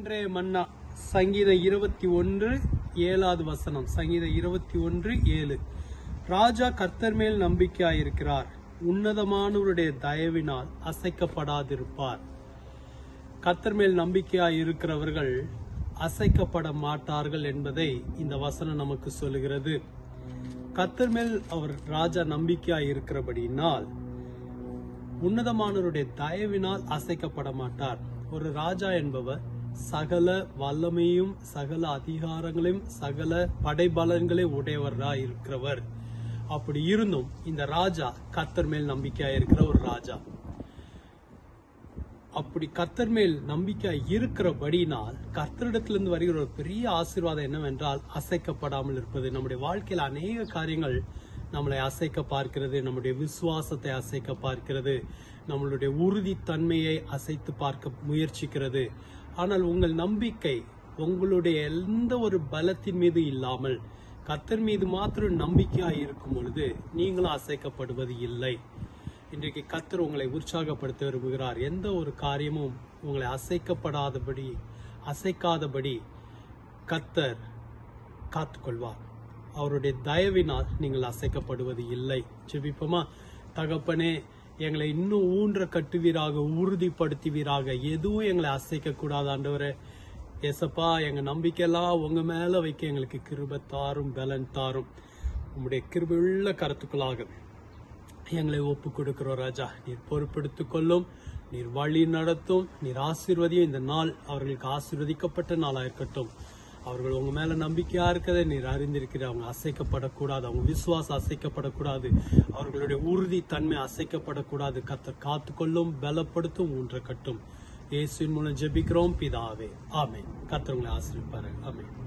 அன்றே மன்னா சங்கீதம் இருபத்தி ஒன்று ஏழாவது வசனம் சங்கீதம் இருபத்தி ஒன்று ஏழு ராஜா கர்த்தர் மேல் நம்பிக்கையாயிருக்கிறார் உன்னதமானவருடைய தயவினால் அசைக்கப்படாதிருப்பார் கர்த்தர் மேல் நம்பிக்கையாய் இருக்கிறவர்கள் அசைக்கப்பட மாட்டார்கள் என்பதை இந்த வசனம் நமக்கு சொல்லுகிறது கர்த்தர் மேல் அவர் ராஜா நம்பிக்கையாய் இருக்கிறபடியினால் உன்னதமானவருடைய தயவினால் அசைக்கப்பட மாட்டார் ஒரு ராஜா என்பவர் சகல வல்லமையும் சகல அதிகாரங்களையும் சகல படைபலன்களை உடையவராய் இருக்கிறவர் அப்படி இருந்தும் இந்த ராஜா கர்த்தர் மேல் நம்பிக்கையா இருக்கிற ஒரு ராஜா அப்படி கர்த்தர் மேல் நம்பிக்கை இருக்கிறபடினால் கர்த்தரிடத்திலிருந்து வருகிற ஒரு பெரிய ஆசீர்வாதம் என்னவென்றால் அசைக்கப்படாமல் இருப்பது நம்முடைய வாழ்க்கையில் அநேக காரியங்கள் நம்மளை அசைக்க பார்க்கிறது நம்முடைய விசுவாசத்தை அசைக்க பார்க்கிறது நம்மளுடைய உறுதித்தன்மையை அசைத்து பார்க்க முயற்சிக்கிறது ஆனால் உங்கள் நம்பிக்கை உங்களுடைய எந்த ஒரு பலத்தின் மீது இல்லாமல் கர்த்தர் மீது மாத்திரம் நம்பிக்கையாய் இருக்கும் பொழுது நீங்களும் அசைக்கப்படுவது இல்லை இன்றைக்கு கர்த்தர் உங்களை உற்சாகப்படுத்த விரும்புகிறார் எந்த ஒரு காரியமும் உங்களை அசைக்கப்படாதபடி அசைக்காதபடி கர்த்தர் காத்துக்கொள்வார் அவருடைய தயவினால் நீங்கள் அசைக்கப்படுவது இல்லை ஜெபிப்போமா தகப்பனே எங்களை இன்னும் ஊன்ற கட்டுவீராக உறுதிப்படுத்துவீராக எதுவும் எங்களை அசைக்க கூடாது ஆண்டவரே ஏசப்பா எங்க நம்பிக்கையெல்லாம் உங்க மேல வைக்க எங்களுக்கு கிருபை தாரும் பலன் தாரும் உங்களுடைய கிருபையுள்ள கருத்துக்களாக எங்களை ஒப்பு கொடுக்கிறோம் ராஜா நீர் பொறுப்பெடுத்துக் கொள்ளும் நீர் வழி நடத்தும் நீர் ஆசீர்வதியும் இந்த நாள் அவர்களுக்கு ஆசீர்வதிக்கப்பட்ட நாளா இருக்கட்டும் அவர்கள் உங்க மேல நம்பிக்கையா இருக்கதை நீர் அறிந்திருக்கிற அவங்க அசைக்கப்படக்கூடாது அவங்க விசுவாசம் அசைக்கப்படக்கூடாது அவர்களுடைய உறுதி தன்மை அசைக்கப்படக்கூடாது கத்த காத்துக்கொள்ளும் பலப்படுத்தும் ஊன்ற கட்டும் இயேசுவின் மூலம் ஜெபிக்கிறோம் பிதாவே ஆமென் கர்த்தர் உங்களை ஆசீர்வதிப்பாரு ஆமென்